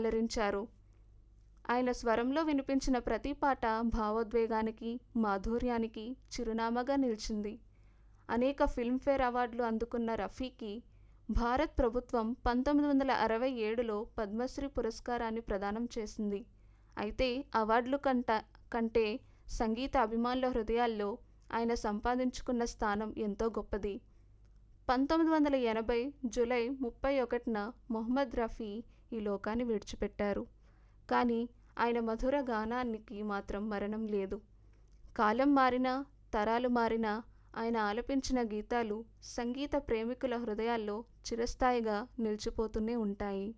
అలరించారు ఆయన స్వరంలో వినిపించిన ప్రతి పాట భావోద్వేగానికి మాధుర్యానికి చిరునామాగా నిలిచింది అనేక ఫిల్మ్ఫేర్ అవార్డులు అందుకున్న రఫీకి భారత్ ప్రభుత్వం పంతొమ్మిది వందల అరవై ఏడులో పద్మశ్రీ పురస్కారాన్ని ప్రదానం చేసింది అయితే అవార్డులు కంట కంటే సంగీత అభిమానుల హృదయాల్లో ఆయన సంపాదించుకున్న స్థానం ఎంతో గొప్పది పంతొమ్మిది వందల ఎనభై జూలై ముప్పై ఒకటిన మొహమ్మద్ రఫీ ఈ లోకాన్ని విడిచిపెట్టారు కానీ ఆయన మధుర గానానికి మాత్రం మరణం లేదు కాలం మారినా తరాలు మారినా ఆయన ఆలపించిన గీతాలు సంగీత ప్రేమికుల హృదయాల్లో చిరస్థాయిగా నిలిచిపోతూనే ఉంటాయి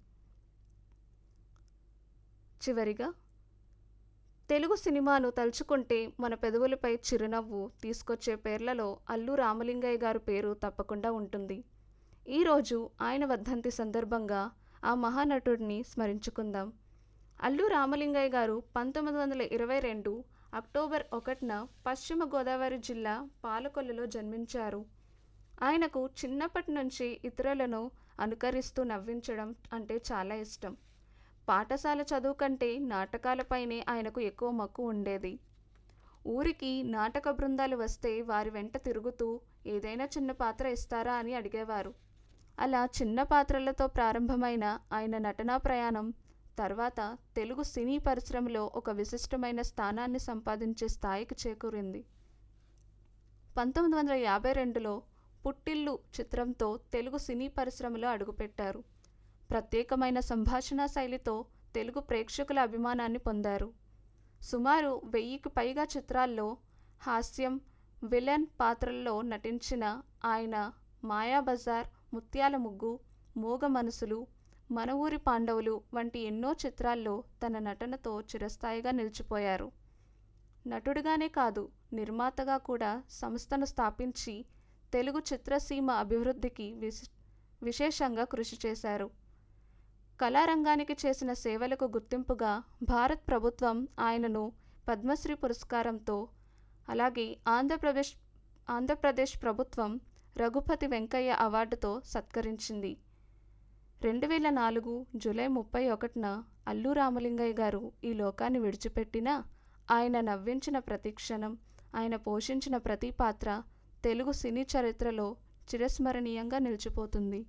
చివరిగా తెలుగు సినిమాను తలుచుకుంటే మన పెదవులపై చిరునవ్వు తీసుకొచ్చే పేర్లలో అల్లు రామలింగయ్య గారు పేరు తప్పకుండా ఉంటుంది ఈరోజు ఆయన వర్ధంతి సందర్భంగా ఆ మహానటుడిని స్మరించుకుందాం అల్లు రామలింగయ్య గారు పంతొమ్మిది వందల ఇరవై రెండు అక్టోబర్ ఒకటిన పశ్చిమ గోదావరి జిల్లా పాలకొల్లులో జన్మించారు ఆయనకు చిన్నప్పటి నుంచి ఇతరులను అనుకరిస్తూ నవ్వించడం అంటే చాలా ఇష్టం పాఠశాల చదువు కంటే నాటకాలపైనే ఆయనకు ఎక్కువ మక్కువ ఉండేది ఊరికి నాటక బృందాలు వస్తే వారి వెంట తిరుగుతూ ఏదైనా చిన్న పాత్ర ఇస్తారా అని అడిగేవారు అలా చిన్న పాత్రలతో ప్రారంభమైన ఆయన నటనా ప్రయాణం తర్వాత తెలుగు సినీ పరిశ్రమలో ఒక విశిష్టమైన స్థానాన్ని సంపాదించే స్థాయికి చేకూరింది పంతొమ్మిది వందల యాభై రెండులో పుట్టిల్లు చిత్రంతో తెలుగు సినీ పరిశ్రమలో అడుగుపెట్టారు ప్రత్యేకమైన సంభాషణ శైలితో తెలుగు ప్రేక్షకుల అభిమానాన్ని పొందారు సుమారు వెయ్యికి పైగా చిత్రాల్లో హాస్యం విలన్ పాత్రల్లో నటించిన ఆయన మాయాబజార్ ముత్యాల ముగ్గు మూగ మనసులు మన ఊరి పాండవులు వంటి ఎన్నో చిత్రాల్లో తన నటనతో చిరస్థాయిగా నిలిచిపోయారు నటుడిగానే కాదు నిర్మాతగా కూడా సంస్థను స్థాపించి తెలుగు చిత్రసీమ అభివృద్ధికి విశ విశేషంగా కృషి చేశారు కళారంగానికి చేసిన సేవలకు గుర్తింపుగా భారత్ ప్రభుత్వం ఆయనను పద్మశ్రీ పురస్కారంతో అలాగే ఆంధ్రప్రదేశ్ ఆంధ్రప్రదేశ్ ప్రభుత్వం రఘుపతి వెంకయ్య అవార్డుతో సత్కరించింది రెండు వేల నాలుగు జూలై ముప్పై ఒకటిన అల్లు రామలింగయ్య గారు ఈ లోకాన్ని విడిచిపెట్టినా ఆయన నవ్వించిన ప్రతి క్షణం ఆయన పోషించిన ప్రతి పాత్ర తెలుగు సినీ చరిత్రలో చిరస్మరణీయంగా నిలిచిపోతుంది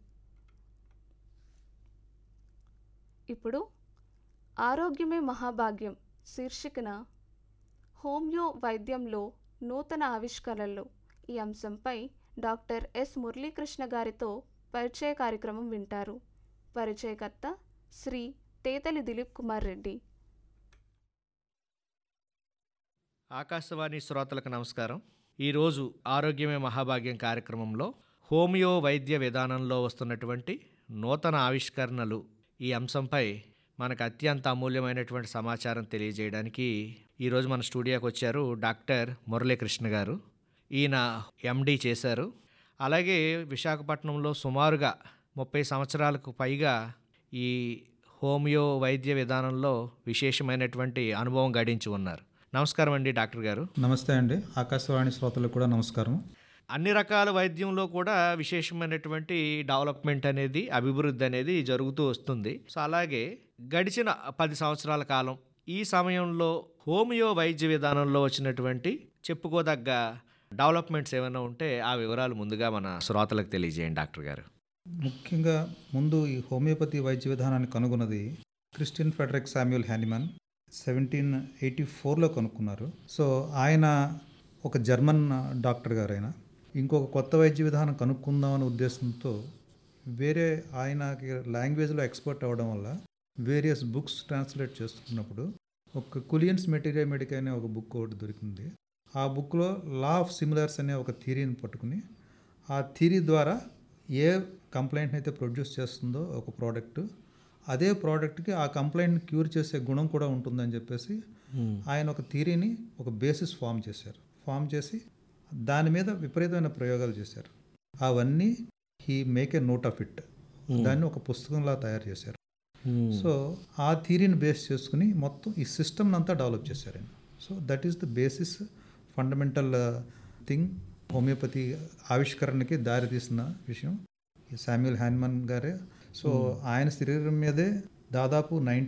ఇప్పుడు ఆరోగ్యమే మహాభాగ్యం శీర్షికన హోమియో వైద్యంలో నూతన ఆవిష్కరణలు ఈ అంశంపై డాక్టర్ ఎస్ మురళీకృష్ణ గారితో పరిచయ కార్యక్రమం వింటారు పరిచయకర్త శ్రీ తేతలి దిలీప్ కుమార్ రెడ్డి ఆకాశవాణి శ్రోతలకు నమస్కారం ఈరోజు ఆరోగ్యమే మహాభాగ్యం కార్యక్రమంలో హోమియో వైద్య విధానంలో వస్తున్నటువంటి నూతన ఆవిష్కరణలు ఈ అంశంపై మనకు అత్యంత అమూల్యమైనటువంటి సమాచారం తెలియజేయడానికి ఈరోజు మన స్టూడియోకి వచ్చారు డాక్టర్ మురళీకృష్ణ గారు ఈయన ఎండి చేశారు అలాగే విశాఖపట్నంలో సుమారుగా ముప్పై సంవత్సరాలకు పైగా ఈ హోమియో వైద్య విధానంలో విశేషమైనటువంటి అనుభవం గడించి ఉన్నారు నమస్కారం అండి డాక్టర్ గారు నమస్తే అండి ఆకాశవాణి శ్రోతలకు కూడా నమస్కారం అన్ని రకాల వైద్యంలో కూడా విశేషమైనటువంటి డెవలప్మెంట్ అనేది అభివృద్ధి అనేది జరుగుతూ వస్తుంది సో అలాగే గడిచిన పది సంవత్సరాల కాలం ఈ సమయంలో హోమియో వైద్య విధానంలో వచ్చినటువంటి చెప్పుకోదగ్గ డెవలప్మెంట్స్ ఏమైనా ఉంటే ఆ వివరాలు ముందుగా మన శ్రోతలకు తెలియజేయండి డాక్టర్ గారు ముఖ్యంగా ముందు ఈ హోమియోపతి వైద్య విధానాన్ని కనుగొన్నది Christian Friedrich Samuel Hahnemann seventeen eighty ఫోర్లో కనుక్కున్నారు సో ఆయన ఒక జర్మన్ డాక్టర్ గారు ఆయన ఇంకొక కొత్త వైద్య విధానం కనుక్కుందామనే ఉద్దేశంతో వేరే ఆయనకి లాంగ్వేజ్లో ఎక్స్పర్ట్ అవ్వడం వల్ల వేరియస్ బుక్స్ ట్రాన్స్లేట్ చేస్తున్నప్పుడు ఒక కులియన్స్ మెటీరియల్ మెడిక్ అనే ఒక బుక్ ఒకటి దొరికింది ఆ బుక్లో లా ఆఫ్ సిమిలర్స్ అనే ఒక థీరీని పట్టుకుని ఆ థీరీ ద్వారా ఏ కంప్లైంట్ని అయితే ప్రొడ్యూస్ చేస్తుందో ఒక ప్రోడక్ట్ అదే ప్రోడక్ట్కి ఆ కంప్లైంట్ని క్యూర్ చేసే గుణం కూడా ఉంటుందని చెప్పేసి ఆయన ఒక థీరీని ఒక బేసిస్ ఫామ్ చేశారు ఫామ్ చేసి దాని మీద విపరీతమైన ప్రయోగాలు చేశారు అవన్నీ he make a note of it దాన్ని ఒక పుస్తకంలా తయారు చేశారు సో ఆ థీరీని బేస్ చేసుకుని మొత్తం ఈ సిస్టమ్ అంతా డెవలప్ చేశారు ఆయన so that is the basis fundamental thing homeopathy ఆవిష్కరణకి దారితీసిన విషయం ఈ శామ్యుల్ హ్యాన్మన్ గారే సో ఆయన శరీరం మీదే దాదాపు నైంటీ